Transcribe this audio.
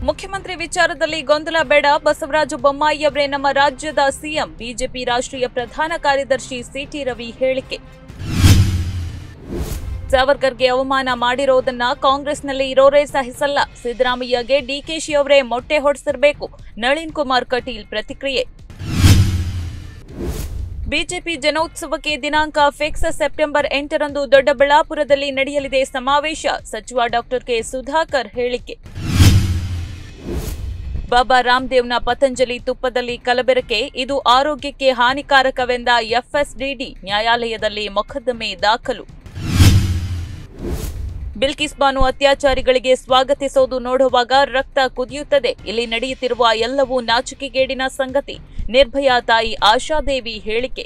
ಮುಖ್ಯಮಂತ್ರಿ ವಿಚಾರದಲ್ಲಿ ಗೊಂದಲ ಬೇಡ ಬಸವರಾಜ ಬೊಮ್ಮಾಯಿ ಅವರೇ ನಮ್ಮ ರಾಜ್ಯದ ಸಿಎಂ ಬಿಜೆಪಿ ರಾಷ್ಟ್ರೀಯ ಪ್ರಧಾನ ಕಾರ್ಯದರ್ಶಿ ಸಿಟಿ ರವಿ ಹೇಳಿಕೆ ಸಾವರ್ಕರ್ಗೆ ಅವಮಾನ ಮಾಡಿರೋದನ್ನ ಕಾಂಗ್ರೆಸ್ನಲ್ಲಿ ಇರೋರೇ ಸಹಿಸಲ್ಲ ಸಿದ್ದರಾಮಯ್ಯಗೆ ಡಿಕೆಶಿ ಅವರೇ ಮೊಟ್ಟೆ ಹೊಡೆಸಿರಬೇಕು ನಳಿನ್ ಕುಮಾರ್ ಕಟೀಲ್ ಪ್ರತಿಕ್ರಿಯೆ ಬಿಜೆಪಿ ಜನೋತ್ಸವಕ್ಕೆ ದಿನಾಂಕ ಫಿಕ್ಸ್ ಸೆಪ್ಟೆಂಬರ್ ಎಂಟರಂದು ದೊಡ್ಡಬಳ್ಳಾಪುರದಲ್ಲಿ ನಡೆಯಲಿದೆ ಸಮಾವೇಶ ಸಚಿವ ಡಾಕ್ಟರ್ ಕೆ ಸುಧಾಕರ್ ಹೇಳಿಕೆ ಬಾಬಾ ರಾಮದೇವ್ನ ಪತಂಜಲಿ ತುಪ್ಪದಲ್ಲಿ ಕಲಬೆರಕೆ ಇದು ಆರೋಗ್ಯಕ್ಕೆ ಹಾನಿಕಾರಕವೆಂದ ಎಫ್ಎಸ್ಡಿಡಿ ನ್ಯಾಯಾಲಯದಲ್ಲಿ ಮೊಕದ್ದಮೆ ದಾಖಲು ಬಿಲ್ಕಿಸ್ ಬಾನು ಅತ್ಯಾಚಾರಿಗಳಿಗೆ ಸ್ವಾಗತಿಸೋದು ನೋಡುವಾಗ ರಕ್ತ ಕುದಿಯುತ್ತದೆ ಇಲ್ಲಿ ನಡೆಯುತ್ತಿರುವ ಎಲ್ಲವೂ ನಾಚಿಕೆಗೇಡಿನ ಸಂಗತಿ ನಿರ್ಭಯಾ ತಾಯಿ ಆಶಾದೇವಿ ಹೇಳಿಕೆ